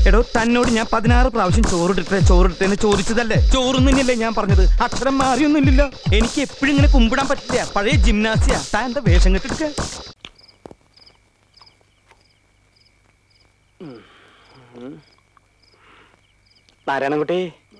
എടോ തന്നോട് ഞാൻ പതിനാറ് പ്രാവശ്യം ചോറിട്ടെ ചോറിട്ടെന്ന് ചോദിച്ചതല്ലേ ചോറുന്നില്ലേ ഞാൻ പറഞ്ഞത് അക്ഷരം മാറിയൊന്നുമില്ലല്ലോ എനിക്ക് എപ്പോഴും ഇങ്ങനെ കുമ്പിടാൻ പറ്റില്ല പഴയ ജിംനാസിയ താൻ എന്താ വേഷം കെട്ടിട്ട് നാരായണൻകുട്ടി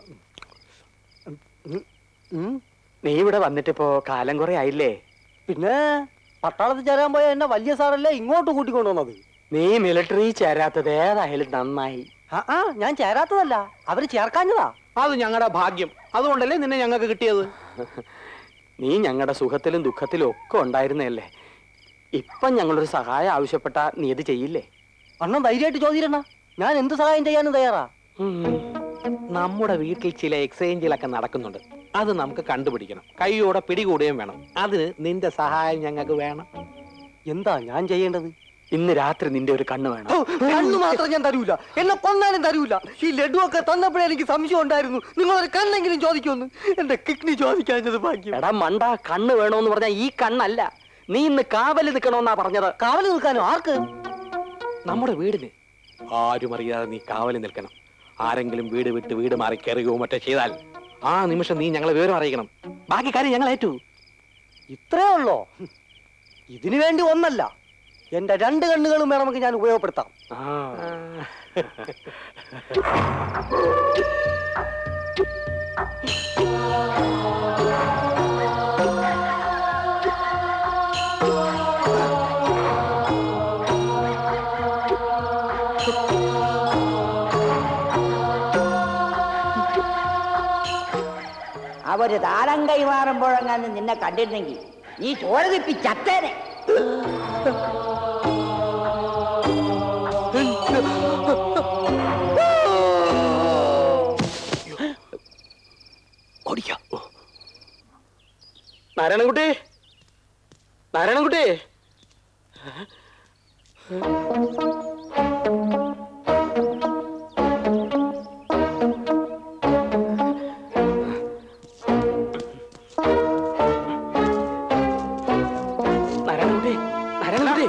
നീ ഇവിടെ വന്നിട്ടിപ്പോ കാലം കുറെ ആയില്ലേ പിന്നെ പട്ടാളത്തിൽ ചേരാൻ പോയ എന്നെ വലിയ സാറല്ലേ ഇങ്ങോട്ട് കൂട്ടിക്കൊണ്ടുവന്നത് നീ മിലിറ്ററി ചേരാത്തത് ഏതായാലും നന്നായി ആ ആ ഞാൻ ചേരാത്തതല്ല അവര് ചേർക്കാഞ്ഞതാ അത് ഞങ്ങളുടെ ഭാഗ്യം അതുകൊണ്ടല്ലേ നിന്നെ ഞങ്ങൾക്ക് കിട്ടിയത് നീ ഞങ്ങളുടെ സുഖത്തിലും ദുഃഖത്തിലും ഒക്കെ ഉണ്ടായിരുന്നല്ലേ ഇപ്പം ഞങ്ങളൊരു സഹായം ആവശ്യപ്പെട്ട നീ ഇത് ചെയ്യില്ലേ അണ്ണൻ ധൈര്യമായിട്ട് ചോദിച്ചിരണ ഞാൻ എന്ത് സഹായം ചെയ്യാനും തയ്യാറാ ഉം. നമ്മുടെ വീട്ടിൽ ചില എക്സ്ചേഞ്ചിലൊക്കെ നടക്കുന്നുണ്ട് അത് നമുക്ക് കണ്ടുപിടിക്കണം കൈയോടെ പിടികൂടുകയും വേണം അതിന് നിന്റെ സഹായം ഞങ്ങൾക്ക് വേണം എന്താ ഞാൻ ചെയ്യേണ്ടത് ഇന്ന് രാത്രി നിന്റെ ഒരു കണ്ണ് വേണം ഓ, കണ്ണു മാത്രം ഞാൻ തരൂല എന്നെ കൊന്നാലും തരൂല ഈ ലഡു ഒക്കെ തന്നപ്പോഴേ എനിക്ക് സംശയം ഉണ്ടായിരുന്നു നിങ്ങളൊരു കണ്ണെങ്കിലും ചോദിക്കുമെന്ന് എന്റെ കിഡ്നി ചോദിക്കാഞ്ഞത് ഭാഗ്യം എടാ മണ്ട കണ്ണ് വേണോന്ന് പറഞ്ഞാൽ ഈ കണ്ണല്ല നീ ഇന്ന് കാവല് നിൽക്കണമെന്നാ പറഞ്ഞത് കാവല് നിൽക്കാനോ ആർക്ക് നമ്മുടെ വീടിന് ആരും അറിയാതെ നീ കാവലിൽ നിൽക്കണം ആരെങ്കിലും വീട് വിട്ട് വീട് മാറി കയറുകയോ മറ്റോ ചെയ്താൽ ആ നിമിഷം നീ ഞങ്ങളെ വിവരം അറിയിക്കണം ബാക്കി കാര്യം ഞങ്ങൾ ഏറ്റു ഇത്രേ ഉള്ളോ ഇതിനു വേണ്ടി ഒന്നല്ല എന്റെ രണ്ട് കണ്ണുകളും വേണമെങ്കിൽ ഞാൻ ഉപയോഗപ്പെടുത്താം അവര് താരം കൈമാറുമ്പോഴെങ്ങാനും നിന്നെ കണ്ടിരുന്നെങ്കിൽ നീ ചോര തിപ്പി ചത്തേനെ ഓടിക്കാം നാരായണൻകുട്ടി നാരായണൻകുട്ടി നാരായണൻകുട്ടി നാരായണൻകുട്ടി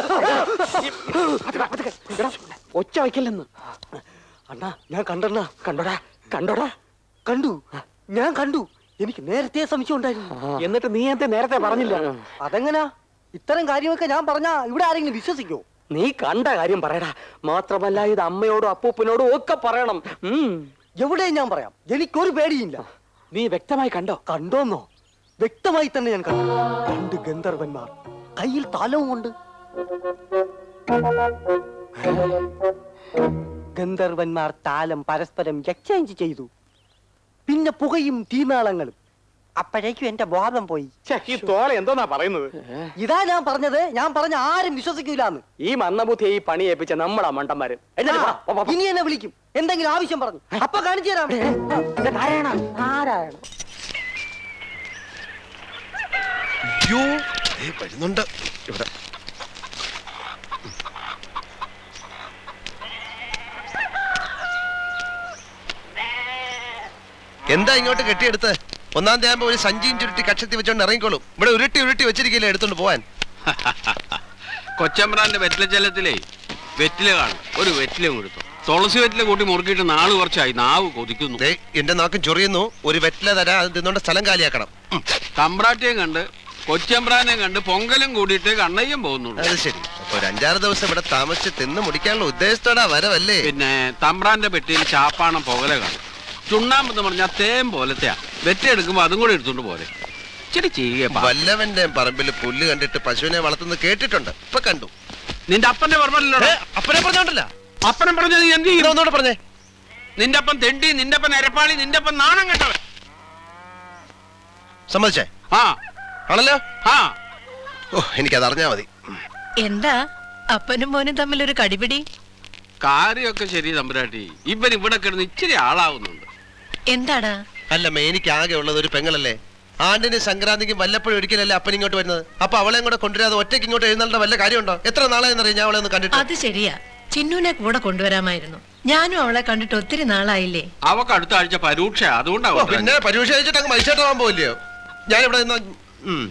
എടാ, ഒച്ച വയ്ക്കല്ലെന്ന് അണ്ണാ ഞാൻ കണ്ടണ്ണ കണ്ടോടാ കണ്ടോടാ കണ്ടു ഞാൻ കണ്ടു എനിക്ക് നേരത്തെ സംശയം ഉണ്ടായിരുന്നു എന്നിട്ട് നീ എന്താ നേരത്തെ പറഞ്ഞില്ല അതെങ്ങനാ ഇത്തരം കാര്യമൊക്കെ ഞാൻ പറഞ്ഞാ ഇവിടെ ആരെങ്കിലും വിശ്വസിക്കോ നീ കണ്ട കാര്യം പറയടാ മാത്രമല്ല ഇത് അമ്മയോടും അപ്പൂപ്പനോടും ഒക്കെ പറയണം ഉം. എവിടെയും ഞാൻ പറയാം എനിക്കൊരു പേടിയില്ല നീ വ്യക്തമായി കണ്ടോ കണ്ടോന്നോ വ്യക്തമായി തന്നെ ഞാൻ കണ്ടു രണ്ട് ഗന്ധർവന്മാർ കയ്യിൽ താലവും കൊണ്ട് ഗന്ധർവന്മാർ താലം പരസ്പരം എക്സ്ചേഞ്ച് ചെയ്തു പിന്നെ പുകയും തീനാളങ്ങളും അപ്പോഴേക്കും എന്റെ ബോധം പോയി ഛെ, ഈ തോള എന്തോന്നാ പറയുന്നത് ഇതാ ഞാൻ പറഞ്ഞത് ഞാൻ പറഞ്ഞ ആരും വിശ്വസിക്കൂലെന്ന് ഈ മന്ദബുദ്ധിയെ ഈ പണി ഏൽപ്പിച്ച നമ്മളാ മണ്ടന്മാര് എഴുന്നേറ്റ് വാ, വാ, വാ, വാ. ഇനി എന്നെ വിളിക്കും എന്തെങ്കിലും ആവശ്യം പറഞ്ഞു അപ്പൊ കാണിച്ചു തരാം ഇത് നാരായണ നാരായണ അയ്യോ ദേ വരുന്നുണ്ട് ഇവിടെ എന്താ ഇങ്ങോട്ട് കെട്ടിയെടുത്ത് ഒന്നാം തീയതി ആകുമ്പോ ഒരു സഞ്ചിയും ചുരുട്ടി കക്ഷത്തി വെച്ചോണ്ട് ഇറങ്ങിക്കോളും ഇവിടെ ഉരുട്ടി ഉരുട്ടി വെച്ചിരിക്കില്ല എടുത്തോണ്ട് പോവാൻ കൊച്ചമ്പ്രാന്റെ വെറ്റില ജലത്തിലേ വെറ്റില കാണും ഒരു വെറ്റില കൊടുത്തു തുളസി വെറ്റില കൂട്ടി മുറുക്കിയിട്ട് നാള് കുറച്ചായി നാവ് കൊതിക്കുന്നു ദേ എന്റെ നാക്കും ചൊറിയുന്നു ഒരു വെറ്റില തരാ അത് തിന്നോണ്ട് സ്ഥലം കാലിയാക്കണം ഉം, തമ്പ്രാട്ടിയും കണ്ട് കൊച്ചമ്പ്രാനെ കണ്ട് പൊങ്കലും കൂടിയിട്ട് കണ്ണയ്യം പോകുന്നുള്ളൂ അത് ശരി അപ്പൊ ഒരു അഞ്ചാറ് ദിവസം ഇവിടെ താമസിച്ച് തിന്ന് മുടിക്കാനുള്ള ഉദ്ദേശത്തോടാ വരവല്ലേ പിന്നെ തമ്പ്രാന്റെ പെട്ടിയിൽ ചാപ്പാണം പുകല കാണും ചുണ്ണാമ്പെന്ന് പറഞ്ഞാൽ തേൻ പോലത്തെയാ വെറ്റ എടുക്കുമ്പോ അതും കൂടെ എടുത്തോണ്ട് പോരെ ഇച്ചിരി ചെയ്യുക വല്ലവന്റെ പറമ്പിൽ പുല്ല് കണ്ടിട്ട് പശുവിനെ വളർത്തുന്നത് കേട്ടിട്ടുണ്ട് ഇപ്പൊ കണ്ടു നിന്റെ അപ്പന്റെ പറഞ്ഞല്ലോ ഏ, അപ്പനെ പറഞ്ഞോണ്ടല്ല അപ്പനെ പറഞ്ഞത് നീ എന്ത് ചെയ്യും ഒന്നുകൂടെ പറഞ്ഞേ നിന്റെ അപ്പം തെണ്ടി നിന്റെ അപ്പം എരപ്പാളി നിന്റെ അപ്പം നാണം കെട്ടവൻ സമ്മതിച്ചേ ആ ആണല്ലോ ആ ഓ എനിക്കത് അറിഞ്ഞാ മതി എന്താ അപ്പനും മോനും തമ്മിൽ ഒരു കടിപിടി കാര്യമൊക്കെ ശരി തമ്പുരാട്ടി ഇവൻ ഇവിടെ കിടന്ന് ഇച്ചിരി ആളാവുന്നുണ്ട് എന്താടാ അല്ലമ്മ എനിക്ക് ആകെ ഉള്ളത് ഒരു പെങ്ങളല്ലേ ആണ്ടിന് സംക്രാന്തിക്ക് വല്ലപ്പോഴും ഒരിക്കലല്ലേ അപ്പൻ ഇങ്ങോട്ട് വരുന്നത് അപ്പൊ അവളെയും കൂടെ കൊണ്ടുവരാതെ ഒറ്റയ്ക്ക് ഇങ്ങോട്ട് എഴുന്നേണ്ട വല്ല കാര്യമുണ്ടോ എത്ര നാളായെന്നറിയാം ഞാൻ അവളെ ഒന്ന് കണ്ടിട്ട് അത് ശരിയാ ചിന്നുനെ കൂടെ കൊണ്ടുവരാമായിരുന്നു ഞാനും അവളെ കണ്ടിട്ട് ഒത്തിരി നാളായില്ലേ അവക്ക് അടുത്ത ആഴ്ച പരീക്ഷ ഓ, അതുകൊണ്ടാവും പിന്നെ പരീക്ഷ കഴിച്ചിട്ട് അങ്ങ് മരിച്ചേട്ടാവാൻ പോവില്ലയോ ഞാൻ ഇവിടെ നിന്ന് ഉം.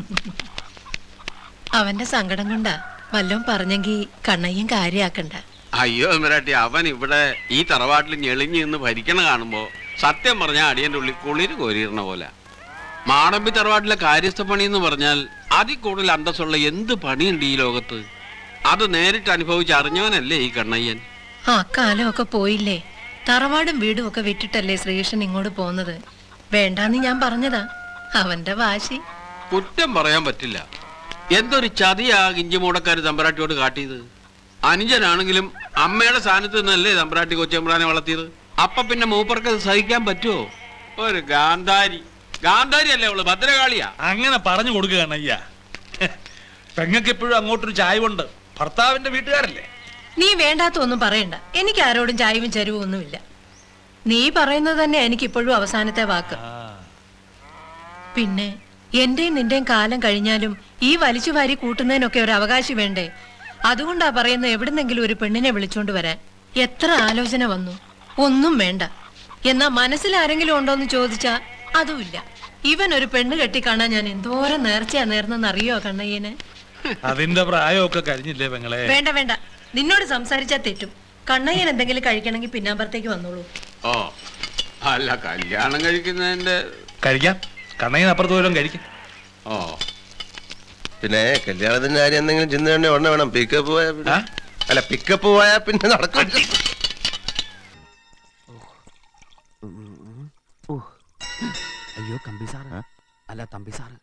അവന്റെ സങ്കടം കൊണ്ടാ വല്ലതും പറഞ്ഞെങ്കി കണ്ണയ്യും കാര്യാക്കണ്ട അയ്യോ എമ്പരാട്ടി അവൻ ഇവിടെ ഈ തറവാട്ടിൽ ഞെളിഞ്ഞ് നിന്ന് ഭരിക്കണ കാണുമ്പോ സത്യം പറഞ്ഞാൽ അടിയന്റെ ഉള്ളിൽ കുളിര് കോരിയിടണ പോലെ മാടമ്പി തറവാട്ടിലെ കാര്യസ്ഥ പണി എന്ന് പറഞ്ഞാൽ അതിൽ കൂടുതൽ അന്തസ്സുള്ള എന്ത് പണിയുണ്ട് ഈ ലോകത്ത് അത് നേരിട്ട് അനുഭവിച്ച് അറിഞ്ഞവനല്ലേ ഈ കണ്ണയ്യൻ ആ കാലമൊക്കെ പോയില്ലേ തറവാടും വീടും ഒക്കെ വിട്ടിട്ടല്ലേ ശ്രീകൃഷ്ണൻ ഇങ്ങോട്ട് പോകുന്നത് വേണ്ടാന്ന് ഞാൻ പറഞ്ഞതാ അവന്റെ വാശി കുറ്റം പറയാൻ പറ്റില്ല എന്തൊരു ചതിയാ ഇഞ്ചിമൂടക്കാര് തമ്പരാട്ടിയോട് കാട്ടിയത് അനുജനാണെങ്കിലും അമ്മയുടെ സ്ഥാനത്ത് നിന്നല്ലേ തമ്പരാട്ടി കൊച്ചമ്പ്രാനെ വളർത്തിയത് അപ്പൊ പിന്നെ മൂപ്പർക്ക് അത് സഹിക്കാൻ പറ്റുമോ ഒരു ഗാന്ധാരി ഗാന്ധാരി അല്ലേ അവള് ഭദ്രകാളിയാ അങ്ങനെ പറഞ്ഞു കൊടുക്കുകയാണ് അയ്യ പെങ്ങൾക്ക് എപ്പോഴും അങ്ങോട്ടൊരു ചായവുണ്ട് ഭർത്താവിന്റെ വീട്ടുകാരല്ലേ നീ വേണ്ടാത്ത ഒന്നും പറയണ്ട എനിക്ക് ആരോടും ചായവും ചരിവും ഒന്നുമില്ല നീ പറയുന്നത് തന്നെ എനിക്കിപ്പോഴും അവസാനത്തെ വാക്ക് പിന്നെ എന്റെയും നിന്റെയും കാലം കഴിഞ്ഞാലും ഈ വലിച്ചു വാരി കൂട്ടുന്നതിനൊക്കെ ഒരു അവകാശം വേണ്ടേ അതുകൊണ്ടാ പറയുന്നത് എവിടുന്നെങ്കിലും ഒരു പെണ്ണിനെ വിളിച്ചോണ്ട് വരാൻ എത്ര ആലോചന വന്നു ഒന്നും വേണ്ട എന്നാ മനസ്സിൽ ആരെങ്കിലും ഉണ്ടോന്ന് ചോദിച്ചാ അതുമില്ല ഇവൻ ഒരു പെണ്ണ് കെട്ടിക്കാണാൻ ഞാൻ എന്തോരം നേർച്ചയാ നേർന്നെന്ന് അറിയോ കണ്ണയ്യന് അതിന്റെ പ്രായമൊക്കെ കഴിഞ്ഞില്ലേ പെങ്ങളെ വേണ്ട വേണ്ട നിന്നോട് സംസാരിച്ചാ തെറ്റും കണ്ണയ്യൻ എന്തെങ്കിലും കഴിക്കണമെങ്കിൽ പിന്നാമ്പറത്തേക്ക് വന്നോളൂ ഓ അല്ല കല്യാണം കഴിക്കുന്നതിന്റെ കഴിക്കാം കണ്ണയിന് അപ്പുറത്ത് പോലും കഴിക്കാം ഓ പിന്നെ കല്യാണത്തിന്റെ കാര്യം എന്തെങ്കിലും ചിന്ത വേണ്ടേ ഉടനെ വേണം പിക്കപ്പ് പോയാ പിന്നെ- ആ? അല്ല പിക്കപ്പ് പോയാ പിന്നെ നടക്കും അയ്യോ കമ്പി സാറ് അല്ല തമ്പി സാറ്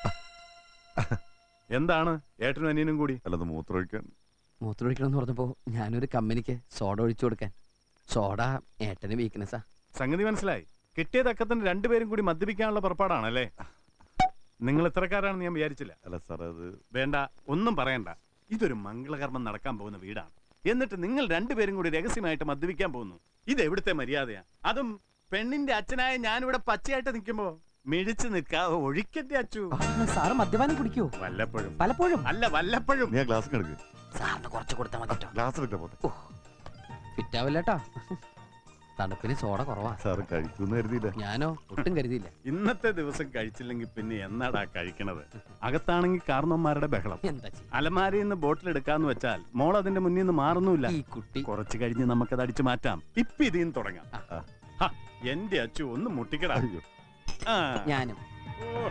എന്താണ് ഏട്ടനും അനിയനും കൂടി അല്ലത് മൂത്രമൊഴിക്കാൻ മൂത്രമൊഴിക്കണം എന്ന് പറഞ്ഞപ്പോ ഞാനൊരു കമ്പനിക്ക് സോഡ ഒഴിച്ചു കൊടുക്കാൻ സോഡ ഏട്ടന് വീക്ക്നെസ്സാ സംഗതി മനസ്സിലായി കിട്ടിയ തക്കത്തിന് രണ്ടുപേരും കൂടി മദ്യപിക്കാനുള്ള പുറപ്പാടാണല്ലേ നിങ്ങൾ ഇത്രക്കാരാണെന്ന് ഞാൻ വിചാരിച്ചില്ല അല്ല സാർ അത് വേണ്ട ഒന്നും പറയണ്ട ഇതൊരു മംഗളകർമ്മം നടക്കാൻ പോകുന്ന വീടാണ് എന്നിട്ട് നിങ്ങൾ രണ്ടുപേരും കൂടി രഹസ്യമായിട്ട് മദ്യപിക്കാൻ പോകുന്നു ഇത് എവിടുത്തെ മര്യാദയാ അതും പെണ്ണിന്റെ അച്ഛനായ ഞാനിവിടെ പച്ചയായിട്ട് നിൽക്കുമ്പോ മിഴിച്ചു നിൽക്കാതെ ഒഴിക്കട്ടെ അച്ചു സാറ് മദ്യപാനം കുടിക്കോ വല്ലപ്പോഴും പലപ്പോഴും അല്ല വല്ലപ്പോഴും നീ ആ ഗ്ലാസ് എടുക്ക് സാറിന് കുറച്ച് കൊടുത്താൽ മതി കേട്ടോ ഗ്ലാസ് എടുക്കാൻ പോട്ടെ ഫിറ്റാവില്ലേട്ടാ തണുപ്പിന് സോഡ കുറവാ സാറ് കഴിക്കൂന്ന് കരുതിയില്ല ഞാനോ ഒട്ടും കരുതിയില്ല ഇന്നത്തെ ദിവസം കഴിച്ചില്ലെങ്കിൽ പിന്നെ എന്നാടാ കഴിക്കണത് അകത്താണെങ്കിൽ കാർന്നന്മാരുടെ ബഹളം എന്താ ചെയ്യ അലമാരയിൽ നിന്ന് ബോട്ടിൽ എടുക്കാന്ന് വെച്ചാൽ മോൾ അതിന്റെ മുന്നിൽ നിന്ന് മാറുന്നില്ല ഈ കുട്ടി കുറച്ച് കഴിഞ്ഞ് നമുക്കത് അടിച്ചു മാറ്റാം ഇപ്പൊ ഇതിന്ന് തുടങ്ങാം ആ. ഹ, എന്റെ അച്ചു ഒന്ന് മുട്ടിക്കടാ അയ്യോ ആ. ഞാനും ഓ.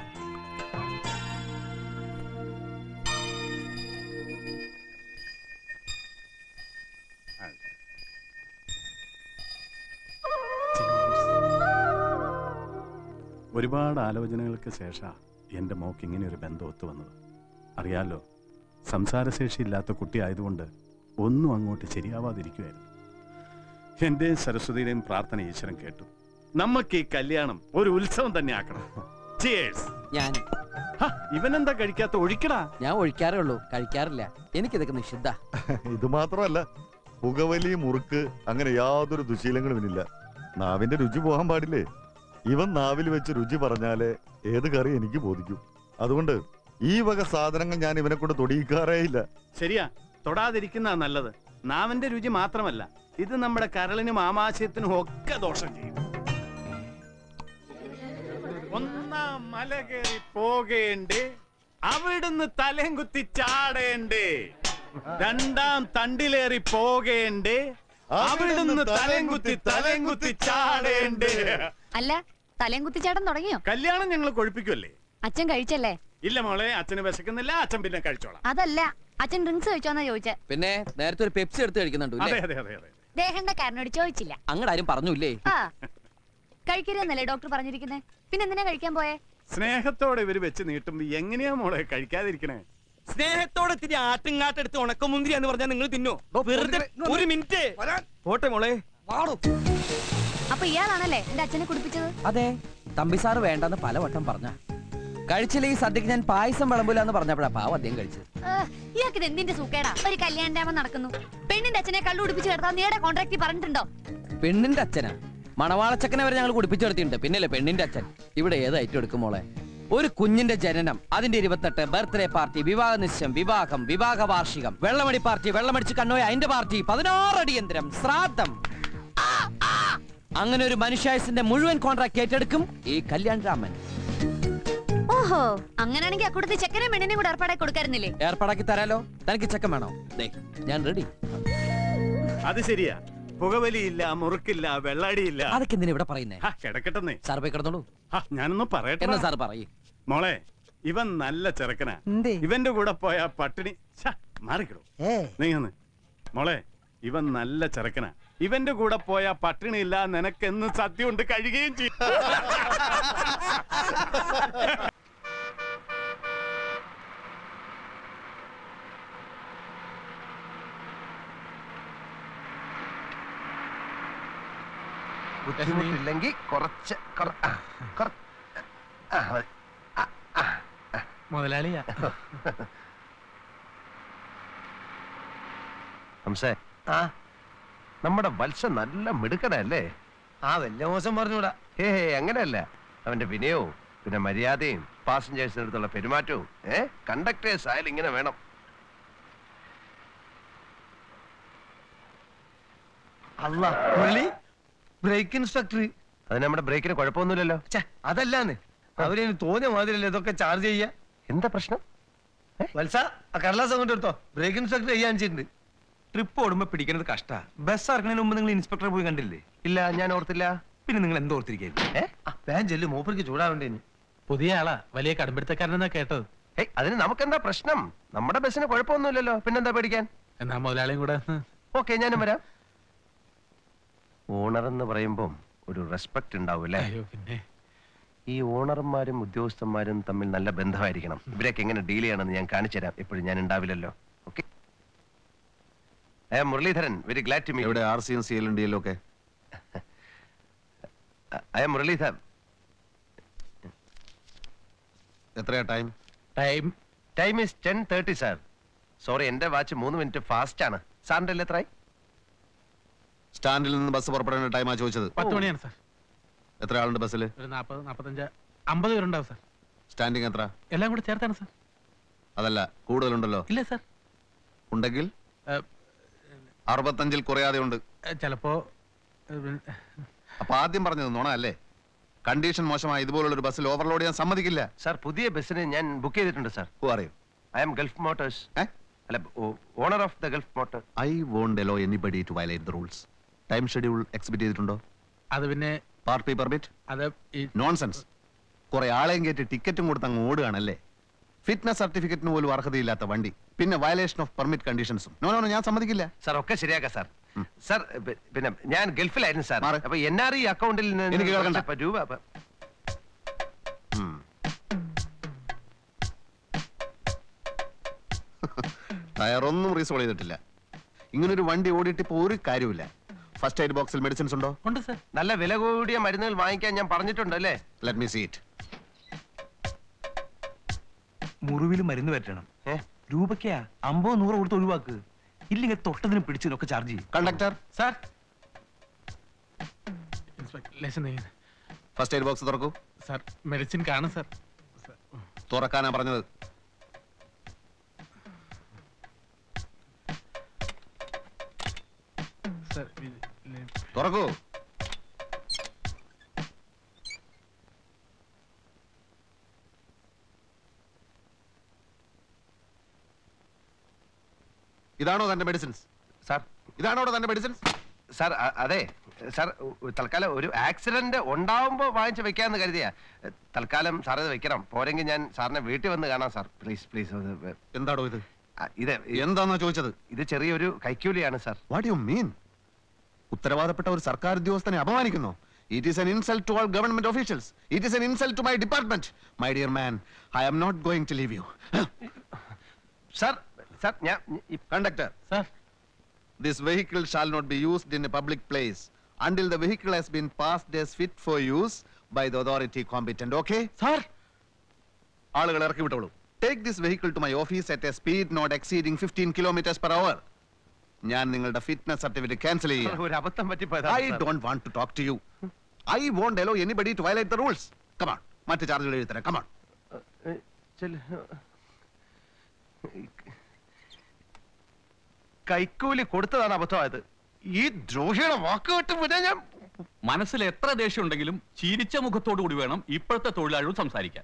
ആ. ഒരുപാട് ആലോചനകൾക്ക് ശേഷം എൻ്റെ മോക്ക് ഇങ്ങനെ ഒരു ബന്ധം ഒത്തു വന്നത് അറിയാലോ സംസാരശേഷിയില്ലാത്ത കുട്ടി ആയതുകൊണ്ട് ഒന്നും അങ്ങോട്ട് ശരിയാവാതിരിക്കുമായിരുന്നു എന്റെയും സരസ്വതിയുടെയും പ്രാർത്ഥന ഈശ്വരൻ കേട്ടു നമുക്ക് ഈ കല്യാണം ഒരു ഉത്സവം തന്നെ ആക്കണം Cheers. ഞാനും ഹ, ഇവനെന്താ കഴിക്കാത്ത ഒഴിക്കടാ ഞാൻ ഒഴിക്കാറേ ഉള്ളൂ കഴിക്കാറില്ല എനിക്കിതൊക്കെ നിഷിദ്ധ ഇത് മാത്രമല്ല പുകവലി മുറുക്ക് അങ്ങനെ യാതൊരു ദുശീലങ്ങളും ഇനില്ല നാവിന്റെ രുചി പോകാൻ പാടില്ലേ ഇവൻ നാവിൽ വെച്ച് രുചി പറഞ്ഞാലേ ഏത് കറി എനിക്ക് ബോധിക്കും അതുകൊണ്ട് ഈ വക സാധനങ്ങൾ ഞാൻ ഇവനെ കൊണ്ട് തൊടിയിക്കാറേ ഇല്ല ശരിയാ തൊടാതിരിക്കുന്ന നല്ലത് നാവിന്റെ രുചി മാത്രമല്ല ഇത് നമ്മുടെ കരളിനും ആമാശയത്തിനും ഒക്കെ ദോഷം ചെയ്യും ഒന്നാം മല കയറി പോകേണ്ടേ അവിടുന്ന് തലയും കുത്തി ചാടേണ്ടേ രണ്ടാം തണ്ടിലേറി പോകേണ്ടേ അവിടുന്ന് തലയും കുത്തി തലയും കുത്തി ചാടേണ്ടേ അല്ല തലയും കുത്തിച്ചാട്ടം തുടങ്ങിയോ കല്യാണം ഞങ്ങൾ കൊഴിപ്പിക്കുമല്ലേ അച്ഛൻ കഴിച്ചല്ലേ ഇല്ല മോളെ അച്ഛന് വിശക്കുന്നില്ല അച്ഛൻ പിന്നെ കഴിച്ചോളാം അതല്ല അച്ഛൻ ഡ്രിങ്ക്സ് കഴിച്ചോന്നാ ചോദിച്ചെ പിന്നെ നേരത്തെ ഒരു പെപ്സി എടുത്ത് കഴിക്കുന്നുണ്ടോ അതെ അല്ലേ അതെ അതെ അതെ ദേഹണ്ട കാരനോട് ചോദിച്ചില്ല അങ്ങടാരും പറഞ്ഞില്ലേ ആ കഴിക്കരുതെന്നല്ലേ ഡോക്ടർ പറഞ്ഞിരിക്കുന്നേ പിന്നെ എന്തിനാ കഴിക്കാൻ പോയേ സ്നേഹത്തോടെ ഇവര് വെച്ച് നീട്ടുമ്പോ എങ്ങനെയാ മോളെ കഴിക്കാതിരിക്കണേ സ്നേഹത്തോടെ ഇത്തിരി ആട്ടുങ്ങാട്ടെടുത്ത് ഉണക്കമുന്തിരി എന്ന് പറഞ്ഞാൽ നിങ്ങൾ തിന്നോ വെറുതെ ഒരു മിനിറ്റ് പോട്ടെ മോളെ അപ്പൊ ഇയാളാണല്ലേ എന്റെ അച്ഛനെ കുടിപ്പിച്ചത് അതെ തമ്പി സാറ് വേണ്ടെന്ന് പലവട്ടം പറഞ്ഞ കഴിച്ചില്ല ഈ സദ്യക്ക് ഞാൻ പായസം വിളമ്പൂല എന്ന് പറഞ്ഞപ്പോഴാ പാവം അദ്ദേഹം കഴിച്ചത് ഏ, ഇയാൾക്ക് ഇത് എന്തിന്റെ സൂക്കേടാ ഒരു കല്യാണ ഡാമ നടക്കുന്നു പെണ്ണിന്റെ അച്ഛനെ കള്ളു കുടിപ്പിച്ച് കിടത്താൻ നീയുടെ കോൺട്രാക്ട് പറഞ്ഞിട്ടുണ്ടോ പെണ്ണിന്റെ അച്ഛനാ മണവാളച്ചക്കനെ വരെ ഞങ്ങൾ കുടിപ്പിച്ചെടുത്തിട്ടുണ്ട് പിന്നല്ലേ പെണ്ണിന്റെ അച്ഛൻ ഇവിടെ ഏത് ഐറ്റം എടുക്കും മോളെ ഒരു കുഞ്ഞിന്റെ ജനനം അതിന്റെ ഇരുപത്തെട്ട് ബർത്ത്ഡേ പാർട്ടി വിവാഹ നിശ്ചയം വിവാഹം വിവാഹ വാർഷികം വെള്ളമടി പാർട്ടി വെള്ളമടിച്ച് കണ്ണോയ അതിന്റെ പാർട്ടി പതിനാറ് അടിയന്തരം ശ്രാദ്ധം അങ്ങനെ ഒരു മനുഷ്യായുസിന്റെ മുഴുവൻ കോൺട്രാക്ട് ഏറ്റെടുക്കും ഈ കല്യാൺ രാമൻ ഓഹോ അങ്ങനെയാണെങ്കിൽ അക്കൂടത്തെ ചെക്കനെ പെണ്ണിനെ കൂടെ ഏർപ്പാടായി കൊടുക്കായിരുന്നില്ലേ ഏർപ്പാടാക്കി തരാലോ തനിക്ക് ചെക്കൻ വേണോ ദേ ഞാൻ റെഡി അത് ശരിയാ പുകവലിയില്ല മുറുക്കില്ല വെള്ളാടിയില്ല അതൊക്കെ എന്തിനാ ഇവിടെ പറയുന്നേ ഹാ, കിടക്കട്ടെന്നേ സാർ പോയി കിടന്നോളൂ ഹാ, ഞാനൊന്ന് പറയട്ടെ എന്നാ സാർ പറയ് മോളെ ഇവൻ നല്ല ചെറുക്കനാ ഇവന്റെ കൂടെ പോയ പട്ടിണി ഛ, മാറിക്കിടും നീ ഒന്ന് മോളെ ഇവൻ നല്ല ചെറുക്കനാ ഇവന്റെ കൂടെ പോയ പട്ടിണിയില്ല നിനക്കെന്ന് സത്യം കൊണ്ട് കഴിയുകയും ചെയ്യും ബുദ്ധിമുട്ടില്ലെങ്കിൽ കുറച്ച് കുറ- ആ, കുറ- ആ, മതി. മുതലാളിയാ ഹംസേ ആ നമ്മുടെ വത്സ നല്ല മിടുക്കനല്ലേ ആ വലിയ മോശം പറഞ്ഞൂടാ ഹേ ഹേ അങ്ങനെയല്ല അവന്റെ വിനയവും പിന്നെ മര്യാദയും പാസഞ്ചേഴ്സിന് അടുത്തുള്ള പെരുമാറ്റവും ഏ കണ്ടക്ടേഴ്സ് ആയാലും ഇങ്ങനെ വേണം അല്ല പുള്ളി ബ്രേക്ക് ഇൻസ്ട്രക്ടർ അത് നമ്മുടെ ബ്രേക്കിന് കുഴപ്പമൊന്നുമില്ലല്ലോ അതല്ലാന്ന് അവര് തോന്നിയ മാതിരിയല്ലേ ഇതൊക്കെ ചാർജ് ചെയ്യാ എന്താ പ്രശ്നം വത്സ ആ കടലാസ് അങ്ങോട്ട് എടുത്തോ ബ്രേക്ക് ഇൻസ്ട്രക്ടർ ചെയ്യാൻ ചെയ്തിട്ടുണ്ട് ട്രിപ്പ് ഓടുമ്പോ പിടിക്കുന്നത് കഷ്ടാ ബസ് ഇറങ്ങുന്നതിന് മുമ്പ് നിങ്ങൾ ഇൻസ്പെക്ടറെ പോയി കണ്ടില്ലേ ഇല്ല ഞാൻ ഓർത്തില്ല പിന്നെ നിങ്ങൾ എന്തോ ഓർത്തിരിക്കുന്നു വേൻ ചെല്ലു മൂപ്പർക്ക് ചൂടാവേണ്ടേന് പുതിയ ആളാ വലിയ കടുംപിടുത്തക്കാരനെന്നാ കേട്ടത് ഏയ് അതിന് നമുക്കെന്താ പ്രശ്നം നമ്മുടെ ബസ്സിന് കുഴപ്പമൊന്നുമില്ലല്ലോ പിന്നെന്താ പേടിക്കാൻ എന്നാ മുതലാളിയും കൂടെ ഓക്കെ ഞാനും വരാം ഓണർ എന്ന് പറയുമ്പം ഒരു റെസ്പെക്ട് ഉണ്ടാവൂല്ലേ അയ്യോ പിന്നെ ഈ ഓണർമാരും ഉദ്യോഗസ്ഥന്മാരും തമ്മിൽ നല്ല ബന്ധമായിരിക്കണം ഇവരൊക്കെ എങ്ങനെ ഡീൽ ചെയ്യണമെന്ന് ഞാൻ കാണിച്ചു തരാം എപ്പോഴും ഞാൻ ഉണ്ടാവില്ലല്ലോ okay Muralidharan very glad to me എവിടെ ആർ സിയും സി എൽ ഡി എല്ലും ഒക്കെ ഐ എം മുരളീധരൻ എത്രയാ time time time is ten thirty sir sorry എന്റെ വാച്ച് മൂന്ന് മിനിറ്റ് ഫാസ്റ്റ് ആണ് സാറിന്റെ അല്ലേ എത്രയായി സ്റ്റാൻഡിൽ നിന്ന് ബസ് പുറപ്പെടേണ്ട ടൈമാ ചോദിച്ചത് പത്ത് മണിയാണ് സാർ എത്ര ആളുണ്ട് ബസ്സിൽ ഒരു നാപ്പത് നാപ്പത്തഞ്ച് അമ്പത് പേരുണ്ടാവും സാർ സ്റ്റാൻഡിങ് എത്ര എല്ലാം കൂടെ ചേർത്താണ് സാർ അതല്ല കൂടുതലുണ്ടല്ലോ ഇല്ല സാർ ഉണ്ടെങ്കിൽ അറുപത്തഞ്ചിൽ കുറയാതെ ഉണ്ട് ചിലപ്പോ അപ്പൊ ആദ്യം പറഞ്ഞത് നുണ അല്ലേ കണ്ടീഷൻ മോശമായ ഇതുപോലുള്ള ഒരു ബസ്സിൽ ഓവർലോഡ് ചെയ്യാൻ സമ്മതിക്കില്ല സാർ പുതിയ ബസ്സിന് ഞാൻ ബുക്ക് ചെയ്തിട്ടുണ്ട് സാർ അറിയും ഐ എം ഗൾഫ് മോട്ടോഴ്സ് അല്ല owner of the Gulf Motor I won't allow anybody to violate the rules time schedule expect ചെയ്തിട്ടുണ്ടോ അത് പിന്നെ പാർട്ടി പെർമിറ്റ് അത് ഈ നോൺസെൻസ് കുറെ ആളെയും കയറ്റി ടിക്കറ്റും കൊടുത്ത് അങ്ങ് ഓടുകയാണല്ലേ ഫിറ്റ്നസ് സർട്ടിഫിക്കറ്റിന് പോലും അർഹതയില്ലാത്ത വണ്ടി പിന്നെ വയലേഷൻ ഓഫ് പെർമിറ്റ് കണ്ടീഷൻസും നോ നോ ഞാൻ സമ്മതിക്കില്ല സാർ ഒക്കെ ശരിയാക്കാം സാർ സാർ പി- പിന്നെ ഞാൻ ഗൾഫിലായിരുന്നു സാർ അപ്പൊ എൻ ആർ ഇ അക്കൗണ്ടിൽ നിന്ന് എനിക്ക് കേൾക്കണ്ട. കുറച്ച് രൂപ അപ്പൊ- ടയറൊന്നും റീസോൾവ് ചെയ്തിട്ടില്ല ഇങ്ങനൊരു വണ്ടി ഓടിയിട്ട് ഇപ്പൊ ഒരു കാര്യമില്ല ഫസ്റ്റ് എയ്ഡ് ബോക്സിൽ മെഡിസിൻസ് ഉണ്ടോ ഉണ്ട് സാർ നല്ല വില കൂടിയ മരുന്നുകൾ വാങ്ങിക്കാൻ ഞാൻ പറഞ്ഞിട്ടുണ്ട് അല്ലേ ലെറ്റ് മീ സീറ്റ് മുറിവിൽ മരുന്ന് പറ്റണം രൂപയ്ക്കാ അമ്പത് നൂറ് കൊടുത്ത് ഒഴിവാക്ക് ഇല്ലെങ്കിൽ തൊട്ടതിനും പിടിച്ചതിനൊക്കെ ചാർജ് ചെയ്യും conductor sir first aid box തുറക്കൂ സാർ മെഡിസിൻ കാണും സാർ തുറക്കാനാ പറഞ്ഞത് സാർ തുറക്കൂ ഇതാണോ തന്റെ മെഡിസിൻസ് സാർ ഇതാണോ തന്റെ മെഡിസിൻസ് സാർ അ- അതെ സാർ ഉ- തൽക്കാലം ഒരു ആക്സിഡന്റ് ഉണ്ടാവുമ്പോ വാങ്ങിച്ച് വെക്കാന്ന് കരുതിയാ തൽക്കാലം സാർ ഇത് വെക്കണം പോരെങ്കിൽ ഞാൻ സാറിനെ വീട്ടിൽ വന്ന് കാണാം സാർ പ്ലീസ് പ്ലീസ് എന്താടോ ഇത് ഇത് എന്താന്നാ ചോദിച്ചത് ഇത് ചെറിയൊരു കൈക്കൂലിയാണ് സാർ വാട്ട് യു മീൻ ഉത്തരവാദപ്പെട്ട ഒരു സർക്കാർ ഉദ്യോഗസ്ഥനെ അപമാനിക്കുന്നു it is an insult to all government officials it is an insult to my department my dear man I am not going to leave you sir sir ഞാൻ conductor sir this vehicle shall not be used in a public place until the vehicle has been passed as fit for use by the authority competent okay sir ആളുകൾ ഇറക്കി വിട്ടോളൂ take this vehicle to my office at a speed not exceeding fifteen kilometres per hour ഞാൻ നിങ്ങളുടെ fitness certificate cancel ചെയ്യാം ഒരു അബദ്ധം പറ്റി I don't want to talk to you I won't allow anybody to violate the rules come on മറ്റ് ചാർജുകൾ എഴുതി തരാം കമാൺ കൈക്കൂലി കൊടുത്തതാണ് അബദ്ധമായത് ഈ ദ്രോഹിയുടെ വാക്ക് കേട്ട് പിന്നെ ഞാൻ മനസ്സിൽ എത്ര ദേഷ്യം ഉണ്ടെങ്കിലും ചിരിച്ച മുഖത്തോടു കൂടി വേണം ഇപ്പോഴത്തെ തൊഴിലാളികൾ സംസാരിക്കാൻ